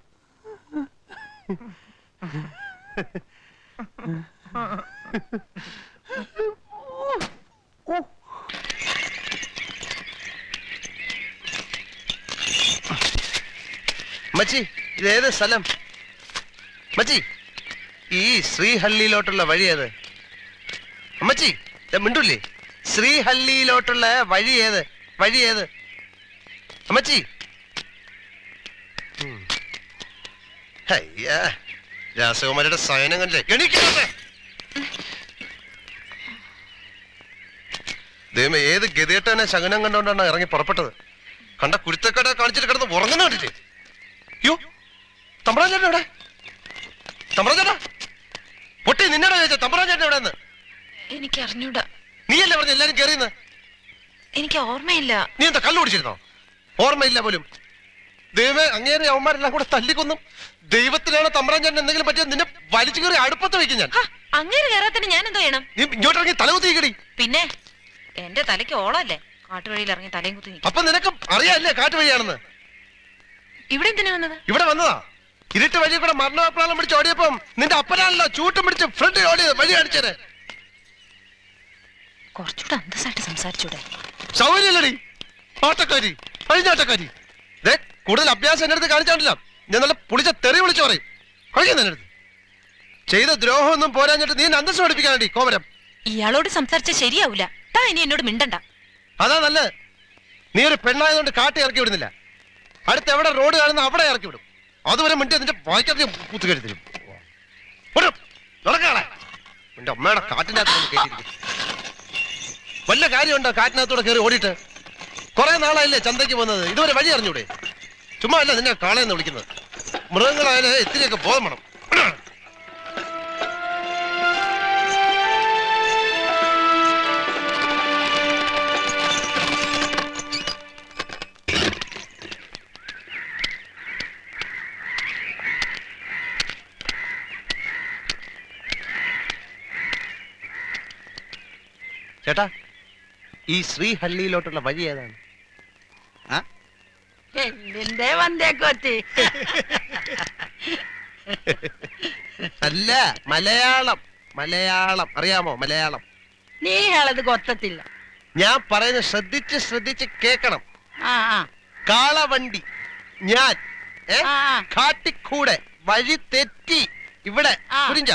മച്ചി ഇത് ഏത് സ്ഥലം മച്ചി ഈ ശ്രീഹള്ളിയിലോട്ടുള്ള വഴി ഏത് അമ്മച്ചി ദേ മിണ്ടൂല്ലേ ശ്രീഹള്ളിയിലോട്ടുള്ള വഴി ഏത് വഴി ഏത് അമ്മച്ചി ഉം. ഹയ്യാ രാസകുമാരിയുടെ സയനം കണ്ടില്ലേ എണീക്കട്ടെ ദൈവമേ ഏത് ഗതികെട്ടനെ ശകനം കണ്ടോണ്ടാണ് ഇറങ്ങി പുറപ്പെട്ടത് കണ്ട കുരുത്തക്കട കാണിച്ചിട്ട് കിടന്ന് ഉറങ്ങുന്ന കണ്ടില്ലേ യോ തമ്പ്രാൻ ചേട്ടൻ എവിടെ തമ്പ്രാൻ ചേട്ടാ പൊട്ടി നിന്നോട് ചോദിച്ച തമ്പ്രാൻ ചേട്ടൻ എവിടെ നിന്ന് എനിക്ക് അറിഞ്ഞൂടാ നീയല്ലേ പറഞ്ഞ എല്ലാരും കയറിയെന്ന് എനിക്ക് ഓർമ്മയില്ല നീ എന്താ കള്ളു കുടിച്ചിരുന്നോ ഓർമ്മയില്ല പോലും ദൈവമേ അങ്ങേരെ അവന്മാരെല്ലാം കൂടെ തല്ലിക്കൊന്നും ദൈവത്തിനാണ് തമ്പ്രാൻ ചേട്ടൻ എന്തെങ്കിലും പറ്റിയ നിന്നെ വലിച്ചു കയറി അടുപ്പത്ത് വയ്ക്കും ഞാൻ അങ്ങനെ കയറാത്തന്നെ ഞാൻ എന്തോ ചെയ്യണം നീ ഇങ്ങോട്ട് ഇറങ്ങി തലകുത്തിക്കടി പിന്നെ എന്റെ തലയ്ക്ക് ഓളല്ലേ കാട്ടുവഴിയിൽ ഇറങ്ങി തലയും കുത്തി നിൽക്കും അപ്പൊ നിനക്ക് അറിയാല്ലേ കാറ്റ് വഴിയാണെന്ന് ഇവിടെ എന്തിനാ വന്നത് ഇവിടെ വന്നതാ ഇരുട്ട് വഴി കൂടെ മരണപ്രാളം പിടിച്ച് ഓടിയപ്പം നിന്റെ അപ്പനാണല്ലോ ചൂട്ടും പിടിച്ച് ഫ്രണ്ട് ഓടിയത് വഴി കാണിച്ചത് കുറച്ചുകൂടെ അന്തസ്സായിട്ട് സംസാരിച്ചൂടെ സൗകര്യല്ലടി ആട്ടക്കാരി അഴിഞ്ഞാട്ടക്കാരി ദേ കൂടുതൽ അഭ്യാസം എന്റെ അടുത്ത് കാണിച്ചാണ്ടില്ല ഞാൻ നല്ല പുളിച്ച തെറി വിളിച്ചു പറയും കഴിക്കുന്ന എന്റെ അടുത്ത് ചെയ്ത ദ്രോഹമൊന്നും പോരാഞ്ഞിട്ട് നീ എന്നെ അന്തസ് പഠിപ്പിക്കാണ്ടി കോമരം ഇയാളോട് സംസാരിച്ച ശരിയാവൂല താ ഇനി എന്നോട് മിണ്ടണ്ട അതാ നല്ലത് നീ ഒരു പെണ്ണായതുകൊണ്ട് കാട്ടി ഇറക്കി വിടുന്നില്ല അടുത്ത് എവിടെ റോഡ് കാണുന്ന അവിടെ ഇറക്കി വിടും അതുവരെ മിണ്ടി നിന്റെ വായിക്കാത്ത പൂത്ത് കയറി തരും വിടും. നടക്കാളെ എന്റെ അമ്മയുടെ കാട്ടിന്റെ അകത്ത് കയറ്റിയിരിക്കും വല്ല കാര്യമുണ്ടോ കാട്ടിനകത്തൂടെ കയറി ഓടിയിട്ട് കുറെ നാളായില്ലേ ചന്തയ്ക്ക് പോകുന്നത് ഇതുവരെ വഴി അറിഞ്ഞൂടെ ചുമ്മാ അല്ല നിന്നെ കാളയെന്ന് വിളിക്കുന്നത് മൃഗങ്ങളായാലും ഇത്തിരിയൊക്കെ ബോധം വേണം ചേട്ടാ ഈ ശ്രീഹള്ളിയിലോട്ടുള്ള വഴി ഏതാണ് എല്ലിന്റെ വന്തേക്കൊത്തി അല്ല മലയാളം മലയാളം അറിയാമോ മലയാളം നീ ആളത് കൊത്തത്തില്ല ഞാൻ പറയുന്നത് ശ്രദ്ധിച്ച് ശ്രദ്ധിച്ച് കേക്കണം ആ ആ കാളവണ്ടി ഞാൻ ഏ? ആ, ആ. കാട്ടിക്കൂടെ വഴി തെറ്റി ഇവിടെ പുരിഞ്ച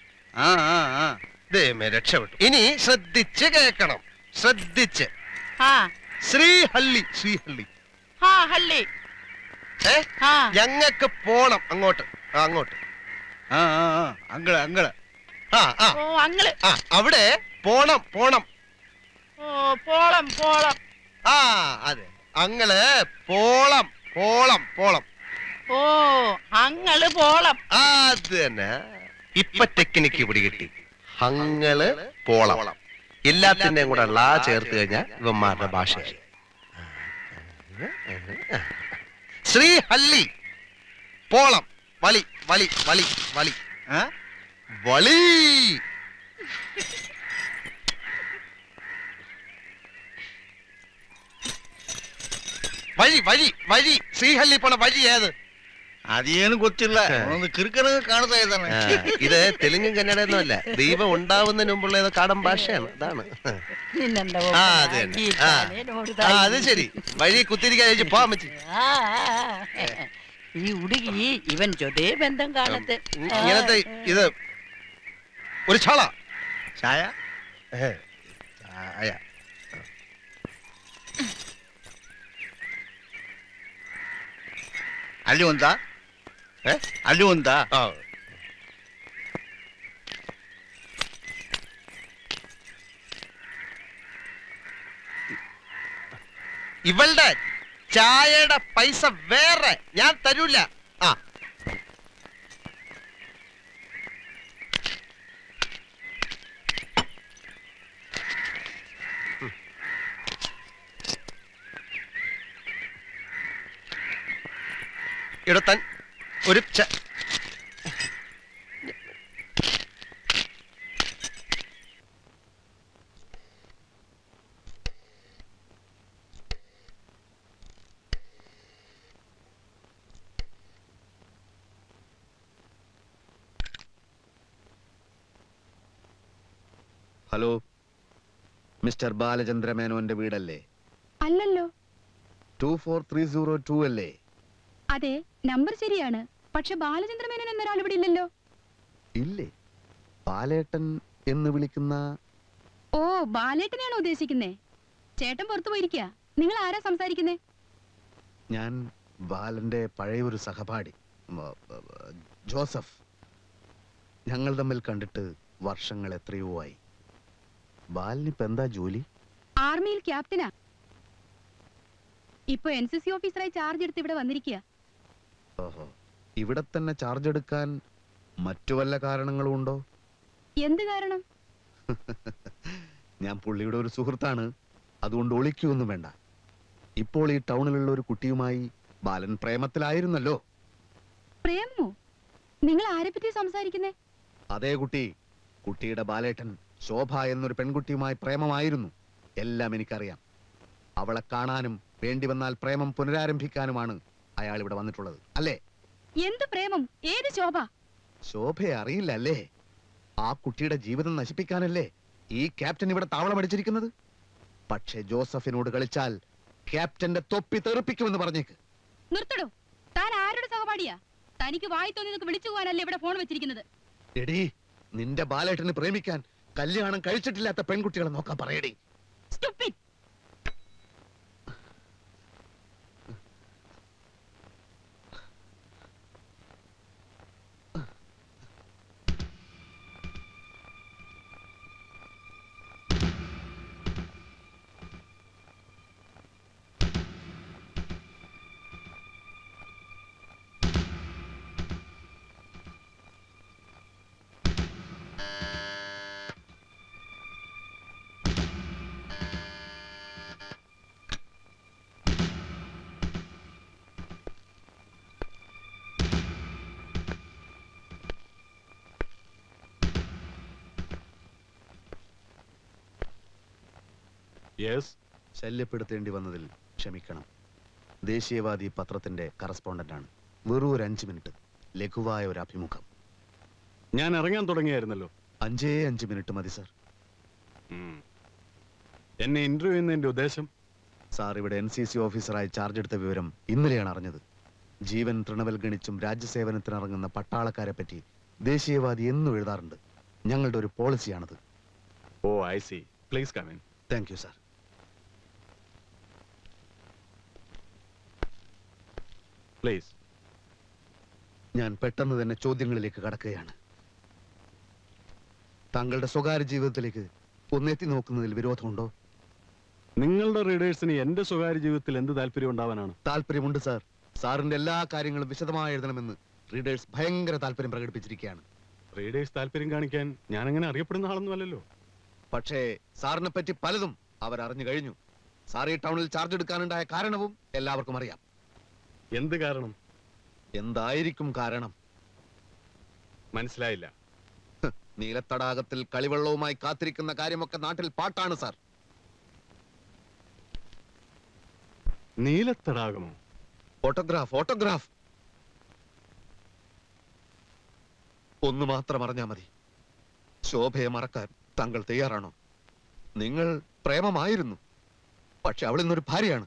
ദൈവമേ രക്ഷപ്പെട്ടു ഇനി ശ്രദ്ധിച്ച് കേക്കണം ശ്രദ്ധിച്ച് ആ ശ്രീഹള്ളി ശ്രീഹള്ളി ആ ഹള്ളി ഏ ഞങ്ങക്ക് പോണം അങ്ങോട്ട് ആ, അങ്ങോട്ട് ആ ആ ആ അങ്ങള് അങ്ങള് ആ ആ ഓ അങ്ങള് ആ അവിടെ പോണം പോണം ഓ പോളം പോളം ആ അതെ അങ്ങള് പോളം പോളം പോളം ഓ അങ്ങള് പോളം അത് തന്നെ ഇപ്പൊ ടെക്നിക്ക് പിടികിട്ടി അങ്ങള് പോളം എല്ലാത്തിന്റെയും കൂടെ ലാ ചേർത്ത് കഴിഞ്ഞാൽ ഇവന്മാരുടെ ഭാഷയായി ശ്രീഹള്ളി പോളം വലി വലി വലി വലി ആ? വളി வழி வழி வழி ஸ்ரீஹள்ளி போன வழி ஏது அது ಏನು ಗೊತ್ತಿಲ್ಲ ಒಂದು ಕಿರುಕನ ಕಾಣ್ತಾ ಇದ್ದಾನೆ ആ, ഇത് തെലുങ്കും കന്നഡയൊന്നും അല്ല ദൈവം ഉണ്ടാവുന്നതിന് മുമ്പുള്ള ഏതോ കാടൻ ഭാഷയാണ് അതാണ് നിന്നെന്താ ആ അത് തന്നെ ആ ആ, അത് ശരി വഴി കുത്തിരിക്കാൻ ചോദിച്ചു പോവാൻ പറ്റി ഈ ഉടുകി ഇവൻ ചൊതേ ബന്ധം കാണത്ത് ഇങ്ങനത്തെ ഇത് ഒരു ചാള ചായ ഏ, ചായ ಅಲ್ಲಿ ಒಂದಾ ಅಲ್ಲಿ ಒಂದಾ ഇവളുടെ ചായയുടെ പൈസ വേറെ ഞാൻ തരൂല ആ ഉം. ഇവിടെ തൻ ഒരു ച- ഹലോ മിസ്റ്റർ ബാലചന്ദ്ര മേനോന്റെ വീടല്ലേ അല്ലല്ലോ two four three zero two അല്ലേ അതെ നമ്പർ ശരിയാണ് പക്ഷെ ബാലചന്ദ്രമേനൻ എന്നൊരാൾ ഇവിടെ ഇല്ലല്ലോ ഇല്ലേ ബാലേട്ടൻ എന്ന് വിളിക്കുന്ന ഓ ബാലേട്ടനെയാണോ ഉദ്ദേശിക്കുന്നേ ചേട്ടൻ പുറത്തു പോയിരിക്കുക നിങ്ങൾ ആരാ സംസാരിക്കുന്നേ ഞാൻ ബാലന്റെ പഴയ ഒരു സഹപാഠി ഉം, ആ, ആ, ജോസഫ് ഞങ്ങൾ തമ്മിൽ കണ്ടിട്ട് വർഷങ്ങൾ എത്രയോ ആയി ബാലിനിപ്പോ എന്താ ജോലി ആർമിയിൽ ക്യാപ്റ്റനാ ഇപ്പൊ എൻ സി സി ഓഫീസറായി ചാർജ് എടുത്ത് ഇവിടെ വന്നിരിക്കുക ഓഹോ ഇവിടെ തന്നെ ചാർജ് എടുക്കാൻ മറ്റു വല്ല കാരണങ്ങളും ഉണ്ടോ എന്ത് കാരണം ഞാൻ പുള്ളിയുടെ ഒരു സുഹൃത്താണ് അതുകൊണ്ട് ഒളിക്കൊന്നും വേണ്ട ഇപ്പോൾ ഈ ടൗണിലുള്ള ഒരു കുട്ടിയുമായി ബാലൻ പ്രേമത്തിലായിരുന്നല്ലോ പ്രേമോ നിങ്ങൾ ആരെ പറ്റി സംസാരിക്കുന്നേ അതേ കുട്ടി കുട്ടിയുടെ ബാലേട്ടൻ ശോഭ എന്നൊരു പെൺകുട്ടിയുമായി പ്രേമമായിരുന്നു എല്ലാം എനിക്കറിയാം അവളെ കാണാനും വേണ്ടി വന്നാൽ പ്രേമം പുനരാരംഭിക്കാനുമാണ് അയാൾ ഇവിടെ വന്നിട്ടുള്ളത് അല്ലേ എന്ത് പ്രേമം ഏത് ശോഭ ശോഭയെ അറിയില്ല അല്ലേ ആ കുട്ടിയുടെ ജീവിതം നശിപ്പിക്കാനല്ലേ ഈ ക്യാപ്റ്റൻ ഇവിടെ താവളമടിച്ചിരിക്കുന്നത് പക്ഷേ ജോസഫിനോട് കളിച്ചാൽ ക്യാപ്റ്റന്റെ തൊപ്പി തെറിപ്പിക്കുമെന്ന് പറഞ്ഞേക്ക് നിർത്തടോ താൻ ആരുടെ സഹപാഠിയാ തനിക്ക് വായി തോന്നിയതൊക്കെ വിളിച്ചു പോകാനല്ലേ ഇവിടെ ഫോൺ വെച്ചിരിക്കുന്നത് എടീ നിന്റെ ബാലേട്ടന് പ്രേമിക്കാൻ കല്യാണം കഴിച്ചിട്ടില്ലാത്ത പെൺകുട്ടികളെ നോക്കാൻ പറയടി Stupid. യെസ് ശല്യപ്പെടുത്തേണ്ടി വന്നതിൽ ക്ഷമിക്കണം ദേശീയവാദി പത്രത്തിന്റെ കറസ്പോണ്ടന്റാണ് വെറും ഒരു അഞ്ച് മിനിറ്റ് ലഘുവായ ഒരു അഭിമുഖം ഞാൻ ഇറങ്ങാൻ തുടങ്ങിയായിരുന്നല്ലോ അഞ്ചേ അഞ്ച് മിനിറ്റ് മതി സർ എന്നെ ഇന്റർവ്യൂ ചെയ്യുന്നതിന്റെ ഉദ്ദേശം സാർ ഇവിടെ എൻ സി സി ഓഫീസറായി ചാർജ് എടുത്ത വിവരം ഇന്നലെയാണ് അറിഞ്ഞത് ജീവൻ തൃണവൽഗണിച്ചും രാജ്യസേവനത്തിനിറങ്ങുന്ന പട്ടാളക്കാരെ പറ്റി ദേശീയവാദി എന്നും എഴുതാറുണ്ട് ഞങ്ങളുടെ ഒരു പോളിസിയാണത് oh I see please come in thank you sir please ഞാൻ പെട്ടെന്ന് തന്നെ ചോദ്യങ്ങളിലേക്ക് കടക്കുകയാണ് താങ്കളുടെ സ്വകാര്യ ജീവിതത്തിലേക്ക് ഒന്നെത്തി നോക്കുന്നതിൽ വിരോധമുണ്ടോ നിങ്ങളുടെ റീഡേഴ്സിന് എന്റെ സ്വകാര്യ ജീവിതത്തിൽ എന്ത് താല്പര്യം ഉണ്ടാവാനാണ് താല്പര്യമുണ്ട് സാർ സാറിന്റെ എല്ലാ കാര്യങ്ങളും വിശദമായി എഴുതണമെന്ന് റീഡേഴ്സ് ഭയങ്കര താല്പര്യം പ്രകടിപ്പിച്ചിരിക്കുകയാണ് റീഡേഴ്സ് താല്പര്യം കാണിക്കാൻ ഞാൻ അങ്ങനെ അറിയപ്പെടുന്ന ആളൊന്നും അല്ലല്ലോ പക്ഷേ സാറിനെ പറ്റി പലതും അവർ അറിഞ്ഞു കഴിഞ്ഞു സാർ ഈ ടൗണിൽ ചാർജ് എടുക്കാനുണ്ടായ കാരണവും എല്ലാവർക്കും അറിയാം എന്ത് കാരണം എന്തായിരിക്കും കാരണം മനസ്സിലായില്ല ഹ്, നീലത്തടാകത്തിൽ കളിവെള്ളവുമായി കാത്തിരിക്കുന്ന കാര്യമൊക്കെ നാട്ടിൽ പാട്ടാണ് സാർ നീലത്തടാകമോ ഫോട്ടോഗ്രാഫ് ഫോട്ടോഗ്രാഫ് ഒന്ന് മാത്രം അറിഞ്ഞാ മതി ശോഭയെ മറക്കാൻ താങ്കൾ തയ്യാറാണോ നിങ്ങൾ പ്രേമമായിരുന്നു പക്ഷെ അവൾ ഇന്നൊരു ഭാര്യയാണ്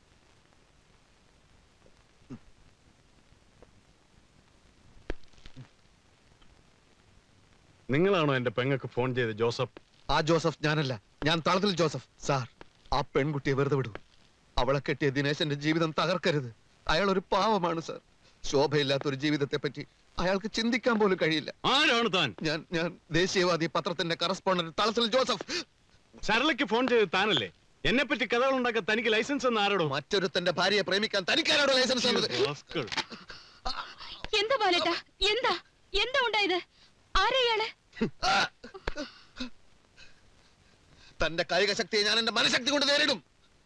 നിങ്ങളാണോ എന്റെ പെങ്ങക്ക് ഫോൺ ചെയ്ത് ജോസഫ് ആ ജോസഫ് ഞാനല്ല ഞാൻ തളത്തിൽ ജോസഫ് സാർ ആ പെൺകുട്ടിയെ വെറുതെ വിടൂ അവളെ കെട്ടിയ ദിനേശന്റെ ജീവിതം തകർക്കരുത് അയാൾ ഒരു പാവമാണ് സാർ ശോഭയില്ലാത്ത ഒരു ജീവിതത്തെ പറ്റി അയാൾക്ക് ചിന്തിക്കാൻ പോലും കഴിയില്ല ആരാണ് താൻ ഞാൻ ഞാൻ ദേശീയവാദി പത്രത്തിന്റെ കറസ്പോണ്ടന്റ് തളത്തിൽ ജോസഫ് സരളയ്ക്ക് ഫോൺ ചെയ്ത് താനല്ലേ എന്നെ പറ്റി കഥകൾ ഉണ്ടാക്കാൻ തനിക്ക് ലൈസൻസ് എന്ന് ആരോടോ മറ്റൊരുത്തന്റെ ഭാര്യയെ പ്രേമിക്കാൻ തനിക്കാരോടോ ലൈസൻസ് തന്നത് എന്താ ബാലേട്ടാ എന്താ എന്താ ഉണ്ടായത് ആരാ ഇയാള് തന്റെ കായിക ശക്തിയെ ഞാൻ എന്റെ മനഃശക്തി കൊണ്ട് നേരിടും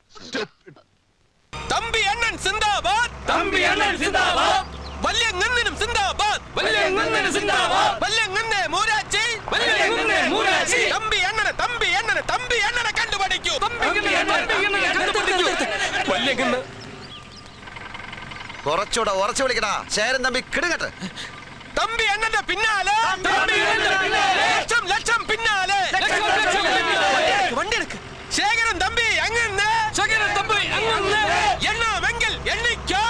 തമ്പി അണ്ണൻ സിന്ദാബാദ് തമ്പി അണ്ണൻ സിന്ദാബാദ് വല്യങ്ങണ്ണനും സിന്ദാബാദ് വല്യങ്ങണ്ണനും സിന്ദാബാദ് വല്യങ്ങണ്ണെ മൂരാച്ചി വല്യങ്ങണ്ണെ മൂരാച്ചി തമ്പി അണ്ണനെ തമ്പി അണ്ണനെ തമ്പി അണ്ണനെ കണ്ടുപിടിക്കൂ തമ്പി അണ്ണനെ കണ്ടുപിടിക്കൂ വല്യങ്ങണ്ണ കുറച്ചുകൂടെ ഉറച്ചു വിളിക്കടാ ശേരൻ തമ്പി കിടുങ്ങട്ടെ തമ്പി അണ്ണന്റെ പിന്നാലെ തമ്പി അണ്ണന്റെ പിന്നാലെ ലക്ഷം ലക്ഷം പിന്നാലെ വണ്ടി എടുക്ക് ശേഖരൻ തമ്പി അങ്ങനെ ശേഖരൻ തമ്പി അങ്ങനെ എണ്ണാമെങ്കിൽ എണ്ണിക്കോ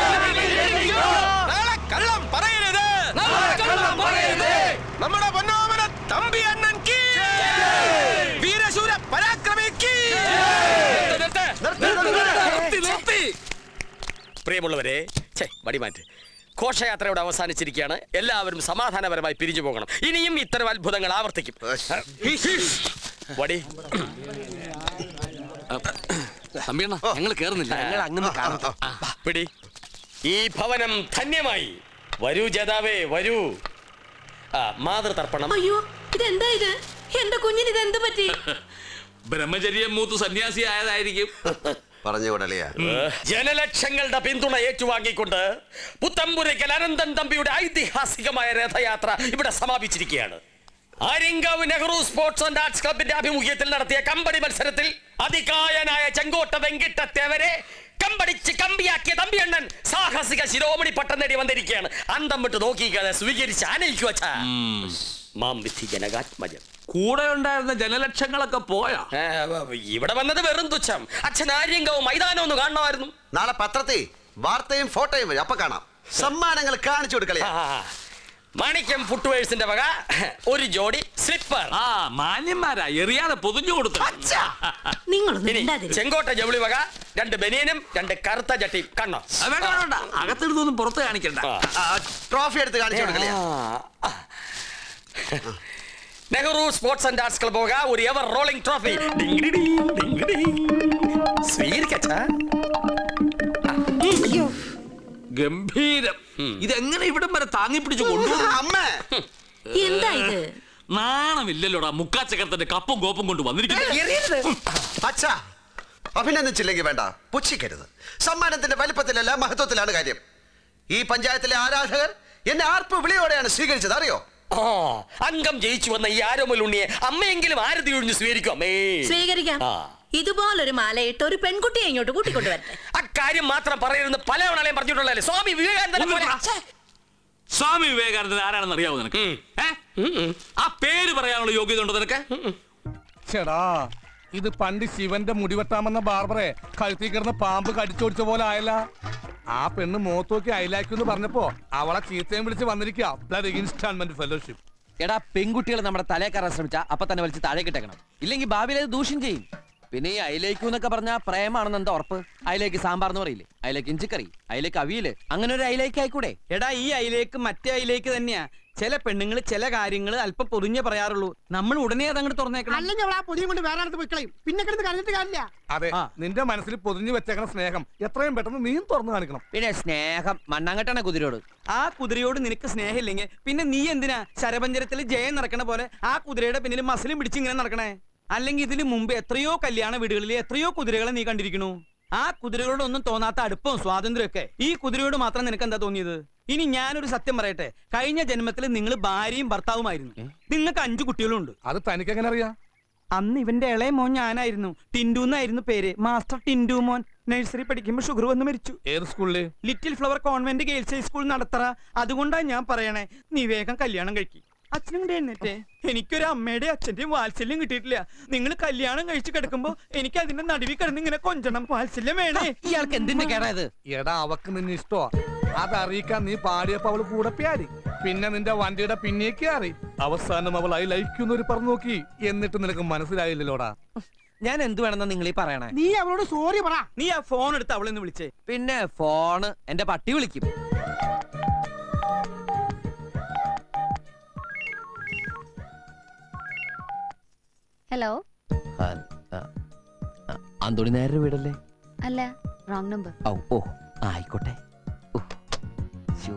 നാളെ കള്ളം പറയരുത് കള്ളം പറയരുത് നമ്മുടെ പൊന്നോമന തമ്പി അണ്ണൻ കീ വീരശൂര പരാക്രമി കീ നിർത്തി നിർത്തി പ്രിയമുള്ളവരെ ഛേ വടിമാറ്റ് ഘോഷയാത്രയോടെ അവസാനിച്ചിരിക്കുകയാണ് എല്ലാവരും സമാധാനപരമായി പിരിഞ്ഞു പോകണം ഇനിയും ഇത്തരം അത്ഭുതങ്ങൾ ആവർത്തിക്കും വടി തമ്പിയണ്ണ ഞങ്ങൾ കേറുന്നില്ല ഞങ്ങൾ അങ്ങനെ കാണാം പിടി ഈ ഭവനം ധന്യമായി വരൂ ജേതാവേ വരൂ ആ, മാതൃതർപ്പണം അയ്യോ ഇതെന്താ ഇത് എന്റെ കുഞ്ഞിന് ഇതെന്ത് പറ്റി ബ്രഹ്മചര്യം മൂത്ത് സന്യാസി ആയതായിരിക്കും പറഞ്ഞു കൊടലിയാ ജനലക്ഷങ്ങളുടെ പിന്തുണ ഏറ്റുവാങ്ങിക്കൊണ്ട് പുത്തമ്പുരയ്ക്കൽ അനന്തൻ തമ്പിയുടെ ഐതിഹാസികമായ രഥയാത്ര ഇവിടെ സമാപിച്ചിരിക്കുകയാണ് Aryankavu Nehru sports and arts ക്ലബിന്റെ ആഭിമുഖ്യത്തിൽ നടത്തിയ കമ്പടി മത്സരത്തിൽ അതികായനായ ചെങ്കോട്ട വെങ്കിട്ടത്തേവരെ കമ്പടിച്ച് കമ്പിയാക്കിയ തമ്പിയണ്ണൻ സാഹസിക ശിരോമണി പട്ടം നേടി വന്നിരിക്കുകയാണ് അന്തം വിട്ട് നോക്കിക്കാതെ സ്വീകരിച്ച് ആനയിക്കുവച്ച മാം വിധി ജനകാത്മജൻ കൂടെ ഉണ്ടായിരുന്ന ജനലക്ഷങ്ങളൊക്കെ പോയാ ഏ, ഇവിടെ വന്നത് വെറും തുച്ഛം അച്ഛൻ ആര്യങ്കവും മൈതാനവും ഒന്ന് കാണണമായിരുന്നു നാളെ പത്രത്തിൽ വാർത്തയും ഫോട്ടോയും വരും അപ്പൊ കാണാം സമ്മാനങ്ങൾ കാണിച്ചു കൊടുക്കളെ മാണിക്യം ഫുട്വേഴ്സിന്റെ വക ഒരു ജോഡി സ്ലിപ്പർ ആ മാന്യന്മാരാ എറിയാതെ പൊതിഞ്ഞു കൊടുത്തു ഇനി ചെങ്കോട്ട ജൗളി വക രണ്ട് ബനിയനും രണ്ട് കറുത്ത ചട്ടിയും കണ്ണോ വേണ്ട വേണ്ട അകത്തിരുന്നൊന്നും പുറത്ത് കാണിക്കണ്ട ട്രോഫി എടുത്ത് കാണിച്ചു കൊടുക്കളെ Nehru sports and arts club ever ഒരു എവർ റോളിംഗ് ട്രോഫി സ്വീകരിക്കച്ചാ ഗംഭീരം ഇതെങ്ങനെ ഇവിടം വരെ താങ്ങി പിടിച്ചു കൊണ്ടുവന്നു എന്താ ഇത് നാണമില്ലല്ലോടാ മുക്കാച്ചക്കരത്തിന്റെ കപ്പും കോപ്പും കൊണ്ട് വന്നിരിക്കുന്നു അച്ഛാ അഭിനന്ദിച്ചില്ലെങ്കിൽ വേണ്ട പുച്ഛിക്കരുത് സമ്മാനത്തിന്റെ വലിപ്പത്തിലല്ല മഹത്വത്തിലാണ് കാര്യം ഈ പഞ്ചായത്തിലെ ആരാധകർ എന്നെ ആർപ്പ് വിളിയോടെയാണ് സ്വീകരിച്ചത് അറിയോ ആ അംഗം ജയിച്ചു വന്ന ഈ ആരോമൽ ഉണ്ണിയെ അമ്മയെങ്കിലും ആരതി ഒഴിഞ്ഞ് സ്വീകരിക്കും അമ്മേ സ്വീകരിക്കാം ആ. ഇതുപോലൊരു മാലയിട്ട് ഒരു പെൺകുട്ടിയെ ഇങ്ങോട്ട് കൂട്ടിക്കൊണ്ടുവരട്ടെ അക്കാര്യം മാത്രം പറയരുന്ന് പല തവണയും പറഞ്ഞിട്ടുള്ളതല്ലേ സ്വാമി വിവേകാനന്ദനെ പോലെ സ്വാമി വിവേകാനന്ദൻ ആരാണെന്ന് അറിയാവോ നിനക്ക് ഏ? ആ പേര് പറയാനുള്ള യോഗ്യത ഉണ്ടോ നിനക്ക് ചേടാ ഇത് പണ്ട് ശിവന്റെ മുടിവെട്ടാമെന്ന ബാർബറെ കഴുത്തിൽ കിടന്ന പാമ്പ് കടിച്ചോടിച്ച പോലെ ആയല്ല ആ പെണ്ണ് മുഖത്ത് നോക്കി അയലാക്കുന്നു പറഞ്ഞപ്പോ അവളെ ചീത്തയും വിളിച്ച് വന്നിരിക്കുക ബ്ലഡ് ഇൻസ്റ്റാൾമെന്റ് ഫെലോഷിപ്പ് എടാ പെൺകുട്ടികൾ നമ്മുടെ തലേ കയറാൻ ശ്രമിച്ചാ അപ്പൊ തന്നെ വലിച്ച് താഴെ കിട്ടേക്കണം ഇല്ലെങ്കിൽ ഭാവിയിൽ അത് ദൂഷ്യം ചെയ്യും പിന്നെ ഈ അയിലേക്കും എന്നൊക്കെ പറഞ്ഞാ പ്രേമാണെന്ന് എന്താ ഉറപ്പ് അയിലേക്ക് സാമ്പാർ എന്ന് പറയില്ലേ അയിലേക്ക് ഇഞ്ചിക്കറി അയിലേക്ക് അവിയല് അങ്ങനെ ഒരു അയിലേക്ക് ആയിക്കൂടെ എടാ ഈ അയിലേക്ക് മറ്റേ അയിലേക്ക് തന്നെയാ ചില പെണ്ണുങ്ങൾ ചില കാര്യങ്ങൾ അല്പം പൊറിഞ്ഞേ പറയാറുള്ളൂ നമ്മൾ ഉടനെ അതങ്ങോട്ട് തുറന്നേക്കണം അല്ലെങ്കിൽ അവൾ ആ പൊതിയും കൊണ്ട് വേറെ അടുത്ത് പോയി കളയും പിന്നെ കിടന്ന് കരഞ്ഞിട്ട് കാര്യമില്ല അതെ നിന്റെ മനസ്സിൽ പൊതിഞ്ഞു വെച്ചേക്കണ സ്നേഹം എത്രയും പെട്ടെന്ന് നീയും തുറന്നു കാണിക്കണം പിന്നെ സ്നേഹം മണ്ണാങ്കട്ടാണ് കുതിരയോട് ആ കുതിരയോട് നിനക്ക് സ്നേഹമില്ലെങ്കിൽ പിന്നെ നീ എന്തിനാ ശരപഞ്ചരത്തിൽ ജയം നടക്കണ പോലെ ആ കുതിരയുടെ പിന്നിൽ മസിലും പിടിച്ച് ഇങ്ങനെ നടക്കണേ അല്ലെങ്കിൽ ഇതിന് മുമ്പ് എത്രയോ കല്യാണ വീടുകളിൽ എത്രയോ കുതിരകളെ നീ കണ്ടിരിക്കണു ആ കുതിരകളോടൊന്നും തോന്നാത്ത അടുപ്പവും സ്വാതന്ത്ര്യമൊക്കെ ഈ കുതിരയോട് മാത്രം നിനക്ക് എന്താ തോന്നിയത് ഇനി ഞാനൊരു സത്യം പറയട്ടെ കഴിഞ്ഞ ജന്മത്തിൽ നിങ്ങൾ ഭാര്യയും ഭർത്താവുമായിരുന്നു നിങ്ങൾക്ക് അഞ്ചു കുട്ടികളുണ്ട് അത് തനിക്ക് എങ്ങനെ അറിയാം അന്ന് ഇവന്റെ ഇളയ മോൻ ഞാനായിരുന്നു ടിൻഡു എന്നായിരുന്നു പേര് മാസ്റ്റർ ടിൻഡു മോൻ നഴ്സറി പഠിക്കുമ്പോൾ ഷുഗർ വന്ന് മരിച്ചു ഏത് സ്കൂളില് little flower convent girls high school നടത്തറ അതുകൊണ്ടാ ഞാൻ പറയണേ നീ വേഗം കല്യാണം കഴിക്കും അച്ഛനും കൂടെ എഴുന്നേറ്റേ എനിക്കൊരു അമ്മയുടെ അച്ഛന്റെയും വാത്സല്യം കിട്ടിയിട്ടില്ല നിങ്ങൾ കല്യാണം കഴിച്ച് കിടക്കുമ്പോ എനിക്ക് അതിന്റെ നടുവിൽ കിടന്ന് ഇങ്ങനെ കൊഞ്ചണം വാത്സല്യം വേണേ ഇയാൾക്ക് എന്തിന്റെ കേടായത് എടാ അവക്ക് നിന്നെ ഇഷ്ടമാ അത് അറിയിക്കാൻ നീ പാടിയപ്പോ അവള് കൂടെ പ്യാരി പിന്നെ നിന്റെ വണ്ടിയുടെ പിന്നേക്ക് അറിയി അവസാനം അവൾ ഐ ലൈക്കുന്നു ഒരു പറഞ്ഞു നോക്കി എന്നിട്ട് നിനക്ക് മനസ്സിലായില്ലല്ലോടാ ഞാൻ എന്ത് വേണമെന്ന് നിങ്ങൾ ഈ പറയണേ നീ അവളോട് സോറി പറ നീ ആ ഫോൺ എടുത്ത് അവളെന്ന് വിളിച്ചേ പിന്നെ ഫോണ് എന്റെ പട്ടി വിളിക്കും ഹലോ അന്തോണി നേരെ വീടല്ലേ അല്ല റോങ് നമ്പർ ഔ ഓ ആയിക്കോട്ടെ ഓ, ശ്ശോ.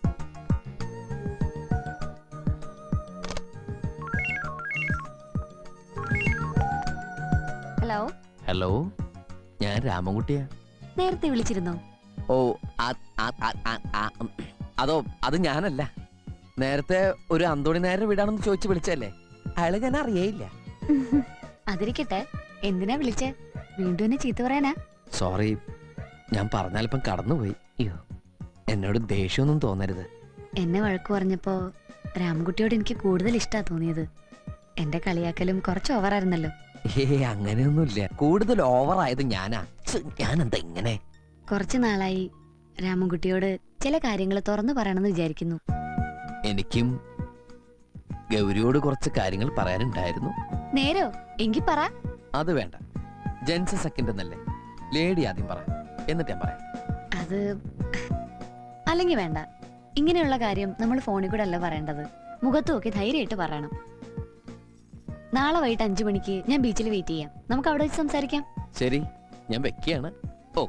ഹലോ ഹലോ ഞാൻ രാമൻകുട്ടിയാ നേരത്തെ വിളിച്ചിരുന്നോ ഓ ആ- ആ- ആ- ആ- ആ- ഉം. അതോ അത് ഞാനല്ല നേരത്തെ ഒരു അന്തോണി നേരെ വീടാണെന്ന് ചോദിച്ചു വിളിച്ചല്ലേ അയാളെ ഞാൻ അറിയേയില്ല അതിരിക്കട്ടെ എന്തിനാ വിളിച്ചേ വീണ്ടും എന്നെ ചീത്ത പറയാനാ സോറി ഞാൻ പറഞ്ഞാലിപ്പം കടന്നുപോയി അയ്യോ എന്നോട് ദേഷ്യമൊന്നും തോന്നരുത് എന്നെ വഴക്ക് പറഞ്ഞപ്പോ രാമൻകുട്ടിയോട് എനിക്ക് കൂടുതൽ ഇഷ്ടാ തോന്നിയത് എന്റെ കളിയാക്കലും കുറച്ച് ഓവറായിരുന്നല്ലോ ഏ അങ്ങനെയൊന്നുമില്ല കൂടുതൽ ഓവർ ആയത് ഞാനാ ഛ്, ഞാനെന്താ ഇങ്ങനെ കുറച്ചു നാളായി രാമൻകുട്ടിയോട് ചില കാര്യങ്ങൾ തുറന്നു പറയണമെന്ന് വിചാരിക്കുന്നു എനിക്കും ഗൗരിയോട് കുറച്ച് കാര്യങ്ങൾ പറയാനുണ്ടായിരുന്നു നേരോ എങ്കി പറ അത് വേണ്ട ജെൻസ് സെക്കൻഡ് എന്നല്ലേ ലേഡി ആദ്യം പറ എന്നിട്ട് ഞാൻ പറയാം അത് അല്ലെങ്കിൽ വേണ്ട ഇങ്ങനെയുള്ള കാര്യം നമ്മൾ ഫോണിൽ കൂടെ അല്ല പറയേണ്ടത് മുഖത്ത് നോക്കി ധൈര്യമായിട്ട് പറയണം നാളെ വൈകിട്ട് അഞ്ചു മണിക്ക് ഞാൻ ബീച്ചിൽ വെയിറ്റ് ചെയ്യാം നമുക്ക് അവിടെ വെച്ച് സംസാരിക്കാം ശരി ഞാൻ വെക്കുകയാണ് ഓ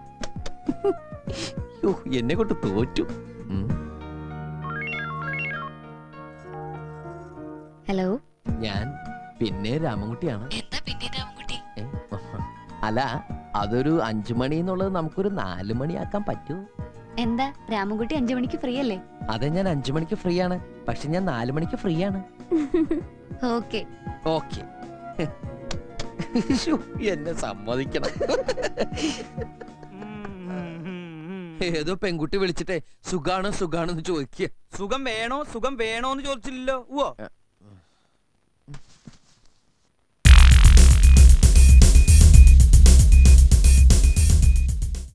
യ്യോ, എന്നെ കൊണ്ട് തോറ്റു ഉം. ഹലോ ഞാൻ പിന്നെ രാമൻകുട്ടിയാണ് എന്താ പിന്നെ രാമൻകുട്ടി ഏ, അല്ല അതൊരു അഞ്ചു മണി എന്നുള്ളത് നമുക്കൊരു നാലു മണിയാക്കാൻ പറ്റുമോ എന്താ രാമൻകുട്ടി അഞ്ചു മണിക്ക് ഫ്രീ അല്ലേ അതെ ഞാൻ അഞ്ചു മണിക്ക് ഫ്രീ ആണ് പക്ഷെ ഞാൻ നാലു മണിക്ക് ഫ്രീ ആണ് ഓക്കെ ഓക്കെ എന്നെ സമ്മതിക്കണം ഏതോ പെൺകുട്ടി വിളിച്ചിട്ടേ സുഖാണോ സുഖാണോ എന്ന് ചോദിക്കുക സുഖം വേണോ സുഖം വേണോ എന്ന് ചോദിച്ചില്ലല്ലോ ഓ